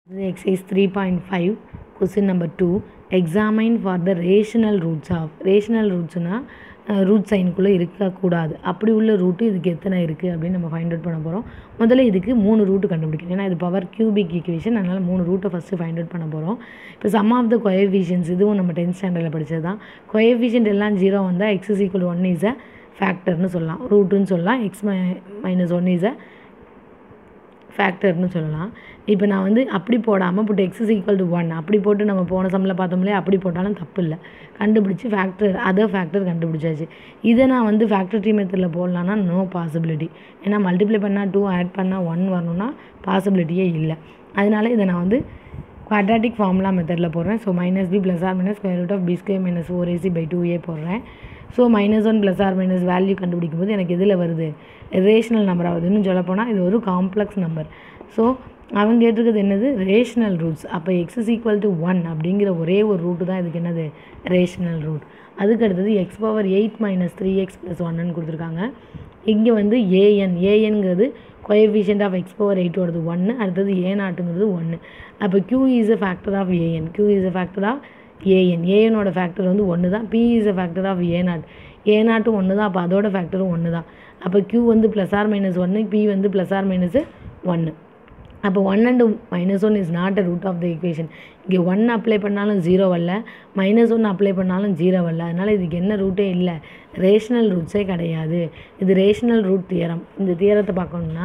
Exercise 3.5 question number 2 examine for the rational roots of rational rootsனா root சைனுக்குள்ளே இருக்கக்கூடாது அப்படி உள்ள ரூட்டு இதுக்கு எத்தனை இருக்குது அப்படின்னு நம்ம ஃபைண்ட் அவுட் பண்ண போகிறோம் முதல்ல இதுக்கு மூணு ரூட்டு கண்டுபிடிக்கணும் ஏன்னா இது பவர் கியூபிக் ஈக்குவேஷன் அதனால் மூணு ரூட்டை ஃபஸ்ட்டு ஃபைண்ட் அவுட் பண்ண போகிறோம் இப்போ சம் ஆஃப் த கொயஃபிஷியன்ஸ் இதுவும் நம்ம டென்த் ஸ்டாண்டர்டில் படித்தது தான் கொயஃபிஷியன்ட் எல்லாம் ஜீரோ வந்தால் x is equal one is a ஃபேக்டர்னு சொல்லலாம் ரூட்டுன்னு சொல்லலாம் x my minus one is a ஃபேக்டர்னு சொல்லலாம் இப்போ நான் வந்து அப்படி போடாமல் put x is equal to one அப்படி போட்டு நம்ம போன சம்மில் பார்த்தோம்லையே அப்படி போட்டாலும் தப்பு இல்லை கண்டுபிடிச்சி ஃபேக்டர் அதர் ஃபேக்டர் கண்டுபிடிச்சாச்சு இதை நான் வந்து ஃபேக்டர் ட்ரீ மெத்தடில் போடலான்னா நோ பாசிபிலிட்டி ஏன்னா மல்டிப்ளை பண்ணால் டூ ஆட் பண்ணால் ஒன் வரணும்னா பாசிபிலிட்டியே இல்லை அதனால இதை நான் வந்து குவாட்ராட்டிக் ஃபார்முலா மெத்தடில் போடுறேன் so minus b plus or minus square root of b square minus four ac by two a போடுறேன் so minus one plus or minus value கண்டுபிடிக்கும் போது எனக்கு எதில் வருது ரேஷனல் நம்பர் ஆகுது இன்னும் சொல்லப்போனால் இது ஒரு காம்ப்ளெக்ஸ் நம்பர் ஸோ அவங்க கேட்டிருக்கிறது என்னது ரேஷனல் ரூட்ஸ் அப்போ x is equal to one அப்படிங்கிற ஒரே ஒரு ரூட்டு தான் இதுக்கு என்னது ரேஷனல் ரூட் அதுக்கு அடுத்தது x power eight minus three x plus ஒன்னு கொடுத்துருக்காங்க இங்கே வந்து ஏஎன் ஏஎன்கிறது கோஎஃபிஷியன்ட் ஆஃப் எக்ஸ் பவர் எயிட்டோடது ஒன்று அடுத்தது ஏ நாட்டுங்கிறது ஒன்று அப்போ q is a factor of a n q is a factor of a n ஏஎனோட ஃபேக்டர் வந்து ஒன்று தான் p is a factor of a naught a நாட்டும் ஒன்று தான் அப்போ அதோட ஃபேக்டரும் ஒன்று தான் அப்போ க்யூ வந்து ப்ளஸ் ஆர் மைனஸ் ஒன்று பி வந்து ப்ளஸ் ஆர் மைனஸு ஒன்று அப்போ one and minus one is not a root of the equation இங்கே ஒன் அப்ளை பண்ணாலும் ஜீரோ வரல மைனஸ் ஒன் அப்ளை பண்ணாலும் ஜீரோ வரல அதனால் இதுக்கு என்ன ரூட்டே இல்லை ரேஷனல் ரூட்ஸே கிடையாது இது ரேஷனல் ரூட் தியரம் இந்த தியரத்தை பார்க்கணுன்னா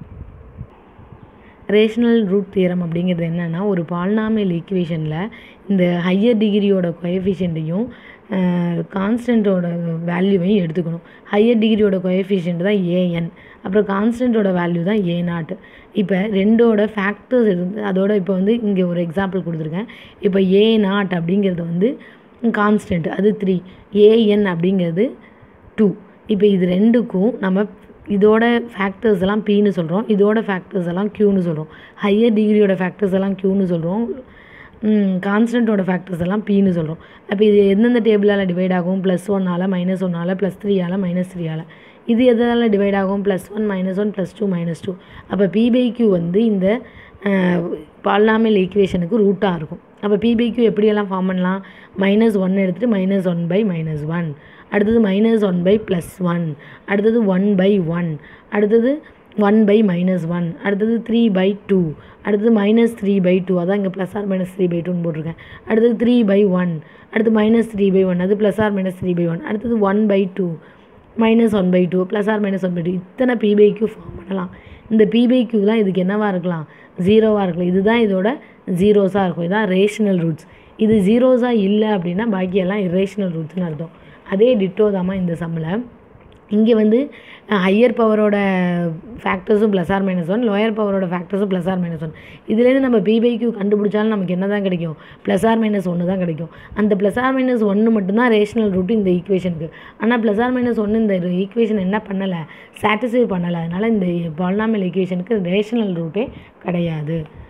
ரேஷனல் ரூட் தியரம் அப்படிங்கிறது என்னென்னா ஒரு பால்னாமியல் ஈக்குவேஷனில் இந்த ஹையர் டிகிரியோட கொயஃபிஷியண்ட்டையும் கான்ஸ்டண்ட்டோட வேல்யூவையும் எடுத்துக்கணும் ஹையர் டிகிரியோட கொயஃபிஷியன்ட் தான் ஏஎன் அப்புறம் கான்ஸ்டண்ட்டோட வேல்யூ தான் ஏ நாட் இப்போ ரெண்டோட ஃபேக்டர்ஸ் இருந்து அதோட இப்போ வந்து இங்கே ஒரு எக்ஸாம்பிள் கொடுத்துருக்கேன் இப்போ ஏ நாட் அப்படிங்கிறது வந்து கான்ஸ்டன்ட் அது த்ரீ ஏஎன் அப்படிங்கிறது டூ இப்போ இது ரெண்டுக்கும் நம்ம இதோட ஃபேக்டர்ஸ் எல்லாம் பின்னு சொல்கிறோம் இதோட ஃபேக்டர்ஸ் எல்லாம் க்யூன்னு சொல்கிறோம் ஹையர் டிகிரியோட ஃபேக்டர்ஸ் எல்லாம் க்யூன்னு சொல்கிறோம் கான்ஸ்டண்ட்டோட ஃபேக்டர்ஸ் எல்லாம் பின்னு சொல்கிறோம் அப்போ இது எந்தெந்த டேபிளால் டிவைட் ஆகும் ப்ளஸ் ஒன்னால் மைனஸ் ஒன்னால் ப்ளஸ் த்ரீயால் மைனஸ் த்ரீயால் இது எதனால் டிவைட் ஆகும் plus one minus one plus two minus two அப்போ பி பை கியூ வந்து இந்த பால்னாமியல் ஈக்குவேஷனுக்கு ரூட்டாக இருக்கும் அப்போ பி பை கியூ எப்படியெல்லாம் ஃபார்ம் பண்ணலாம் மைனஸ் ஒன் எடுத்துகிட்டு minus one by minus one அடுத்தது minus one by plus one அடுத்தது ஒன் பை ஒன் அடுத்தது ஒன் பை மைனஸ் ஒன் அடுத்தது த்ரீ பை டூ அடுத்தது மைனஸ் த்ரீ பை டூ அதான் இங்கே plus or minus three by டூன்னு போட்டிருக்கேன் அடுத்தது த்ரீ பை ஒன் அடுத்து மைனஸ் த்ரீ பை ஒன் அது plus or minus three by one அடுத்தது one by two minus one by two plus or minus one by two இத்தனை p by q form பண்ணலாம் இந்த B by கியூலாம் இதுக்கு என்னவாக இருக்கலாம் ஜீரோவாக இருக்கலாம் இதுதான் இதோட ஜீரோஸாக இருக்கும் இதுதான் ரேஷனல் ரூட்ஸ் இது ஜீரோஸாக இல்லை அப்படின்னா பாக்கியெல்லாம் இரேஷனல் ரூட்ஸ்னு அர்த்தம் அதே டிட்டோ தாம்மா இந்த சம்மில் இங்கே வந்து ஹையர் பவரோட ஃபேக்டர்ஸும் plus or minus one lower பவரோட ஃபேக்டர்ஸும் ப்ளஸ் ஆர் மைனஸ் ஒன் இதுலேருந்து நம்ம பி பை கியூ கண்டுபிடிச்சாலும் நமக்கு என்ன தான் கிடைக்கும் ப்ளஸ் ஆர் மைனஸ் ஒன்று தான் கிடைக்கும் அந்த ப்ளஸ் ஆர் மைனஸ் ஒன்று மட்டும்தான் ரேஷனல் ரூட்டு இந்த ஈக்குவேஷனுக்கு ஆனால் ப்ளஸ் ஆர் மைனஸ் ஒன்று இந்த ஈக்குவேஷன் என்ன பண்ணலை சாட்டிஸ்ஃபை பண்ணலை அதனால் இந்த பால்னாமல் ஈக்குவேஷனுக்கு ரேஷனல் ரூட்டே கிடையாது